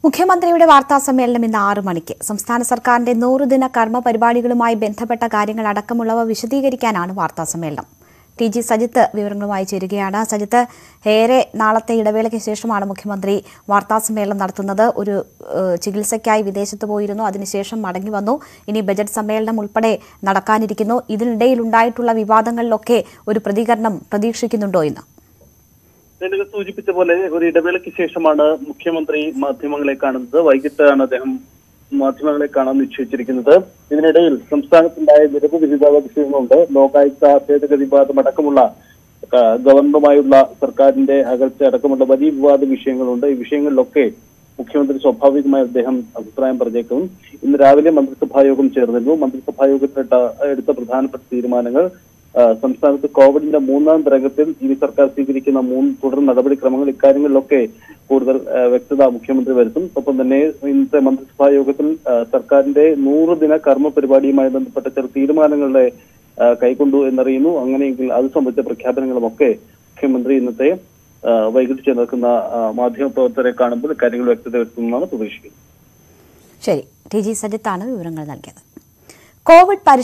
മുഖ്യമന്ത്രിയുടെ വാർത്താ സമ്മേളനം ഇന്ന് ആറ് മണിക്ക് സംസ്ഥാന സർക്കാരിന്റെ നൂറുദിന കർമ്മ പരിപാടികളുമായി ബന്ധപ്പെട്ട കാര്യങ്ങൾ അടക്കമുള്ളവ വിശദീകരിക്കാനാണ് വാർത്താ സമ്മേളനം ടി ജി സജിത്ത് വിവരങ്ങളുമായി ചേരുകയാണ് സജിത്ത് ഏറെ നാളത്തെ ഇടവേളയ്ക്ക് ശേഷമാണ് മുഖ്യമന്ത്രി വാർത്താ സമ്മേളനം നടത്തുന്നത് ഒരു ഏഹ്, ചികിത്സയ്ക്കായി വിദേശത്ത് പോയിരുന്നു അതിനുശേഷം മടങ്ങി വന്നു ഇനി ബജറ്റ് സമ്മേളനം ഉൾപ്പെടെ നടക്കാനിരിക്കുന്നു ഇതിനിടയിൽ ഉണ്ടായിട്ടുള്ള വിവാദങ്ങളിലൊക്കെ ഒരു പ്രതികരണം പ്രതീക്ഷിക്കുന്നുണ്ടോ എന്ന് നേരത്തെ സൂചിപ്പിച്ച പോലെ ഒരു ഇടവേളയ്ക്ക് ശേഷമാണ് മുഖ്യമന്ത്രി മാധ്യമങ്ങളെ കാണുന്നത് വൈകിട്ടാണ് അദ്ദേഹം മാധ്യമങ്ങളെ കാണാൻ നിശ്ചയിച്ചിരിക്കുന്നത് ഇതിനിടയിൽ സംസ്ഥാനത്തുണ്ടായ നിരവധി വിവാദ വിഷയങ്ങളുണ്ട് ലോകായുക്ത ഭേദഗതി വിവാദം അടക്കമുള്ള ആ, ഗവർണറുമായുള്ള സർക്കാരിന്റെ അകൽച്ച അടക്കമുള്ള വലിയ വിവാദ വിഷയങ്ങളുണ്ട് ഈ വിഷയങ്ങളിലൊക്കെ മുഖ്യമന്ത്രി സ്വാഭാവികമായി അദ്ദേഹം അഭിപ്രായം പറഞ്ഞേക്കും ഇന്ന് രാവിലെ മന്ത്രിസഭാ യോഗം ചേർന്നിരുന്നു മന്ത്രിസഭാ യോഗത്തിൽ എടുത്ത- എടുത്ത പ്രധാനപ്പെട്ട തീരുമാനങ്ങൾ ആ, സംസ്ഥാനത്ത് കോവിഡിന്റെ മൂന്നാം തരംഗത്തിൽ ഇനി സർക്കാർ സ്വീകരിക്കുന്ന മൂന്ന് തുടർ നടപടിക്രമങ്ങൾ ഇക്കാര്യങ്ങളിലൊക്കെ കൂടുതൽ ആ, വ്യക്തത മുഖ്യമന്ത്രി വരുത്തും ഒപ്പം തന്നെ ഇന്നത്തെ മന്ത്രിസഭാ യോഗത്തിൽ ആ, സർക്കാരിന്റെ നൂറ് ദിന കർമ്മ പരിപാടിയുമായി ബന്ധപ്പെട്ട ചില തീരുമാനങ്ങളുടെ ആ, കൈക്കൊണ്ടു എന്നറിയുന്നു അങ്ങനെയെങ്കിൽ അത് സംബന്ധിച്ച പ്രഖ്യാപനങ്ങളുമൊക്കെ മുഖ്യമന്ത്രി ഇന്നത്തെ ആ, വൈകിട്ട് ചേർക്കുന്ന മാധ്യമപ്രവർത്തകരെ കാണുമ്പോൾ കാര്യങ്ങൾ വ്യക്തത വരുത്തുമെന്നാണ് പ്രതീക്ഷിക്കുന്നത് ശരി ടി ജി സജിത്താണ് വിവരങ്ങൾ നൽകിയത് കോവിഡ് പരിശോധന